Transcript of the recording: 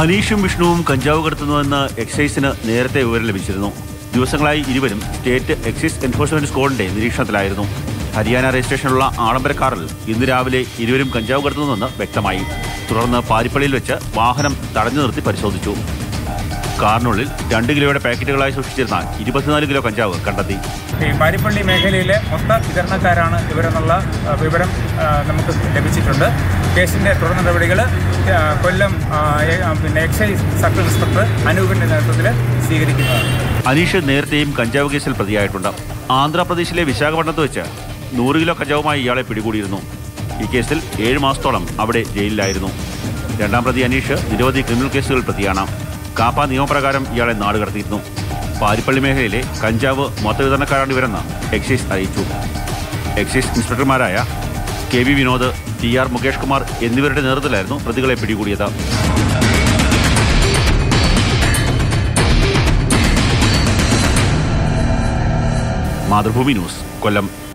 അനീഷും വിഷ്ണുവും കഞ്ചാവ് കടത്തുന്നുവെന്ന് എക്സൈസിന് നേരത്തെ വിവരം ലഭിച്ചിരുന്നു ദിവസങ്ങളായി ഇരുവരും സ്റ്റേറ്റ് എക്സൈസ് എൻഫോഴ്സ്മെന്റ് സ്ക്വാഡിന്റെ നിരീക്ഷണത്തിലായിരുന്നു ഹരിയാന രജിസ്ട്രേഷനുള്ള ആഡംബര കാറിൽ ഇന്ന് രാവിലെ ഇരുവരും കഞ്ചാവ് കടത്തുന്നുവെന്ന് വ്യക്തമായി തുടർന്ന് പാരിപ്പള്ളിയിൽ വെച്ച് വാഹനം തടഞ്ഞു നിർത്തി പരിശോധിച്ചു കാറിനുള്ളിൽ രണ്ട് കിലോയുടെ പാക്കറ്റുകളായി സൂക്ഷിച്ചിരുന്ന ഇരുപത്തിനാല് കിലോ കഞ്ചാവ് കണ്ടെത്തി ഈ പാരിപ്പള്ളി മേഖലയിലെ മൊത്ത വിതരണക്കാരാണ് ഇവരെന്നുള്ള ആ, വിവരം ആ, നമുക്ക് ലഭിച്ചിട്ടുണ്ട് കേസിൻ്റെ തുടർ നടപടികൾ കൊല്ലം ആ, എ- ആ, പിന്നെ എക്സൈസ് സർക്കിൾ ഇൻസ്പെക്ടർ അനൂപിൻ്റെ നേതൃത്വത്തിൽ സ്വീകരിക്കുന്നതാണ് അനീഷ് നേരത്തെയും കഞ്ചാവ് കേസിൽ പ്രതിയായിട്ടുണ്ട് ആന്ധ്രാപ്രദേശിലെ വിശാഖപട്ടണത്ത് വെച്ച് നൂറ് കിലോ കഞ്ചാവുമായി ഇയാളെ പിടികൂടിയിരുന്നു ഈ കേസിൽ ഏഴ് മാസത്തോളം അവിടെ ജയിലിലായിരുന്നു രണ്ടാം പ്രതി അനീഷ് നിരവധി ക്രിമിനൽ കേസുകൾ പ്രതിയാണ് കാപ്പ നിയമപ്രകാരം ഇയാളെ നാട് കടത്തിയിരുന്നു പാരിപ്പള്ളി മേഖലയിലെ കഞ്ചാവ് മൊത്തവിതരണക്കാരാണ് ഇവരെന്ന് എക്സൈസ് അറിയിച്ചു എക്സൈസ് ഇൻസ്പെക്ടർമാരായ K V Vinod T R Mukesh Kumar എന്നിവരുടെ നേതൃത്വത്തിലായിരുന്നു പ്രതികളെ പിടികൂടിയത് മാതൃഭൂമി ന്യൂസ് കൊല്ലം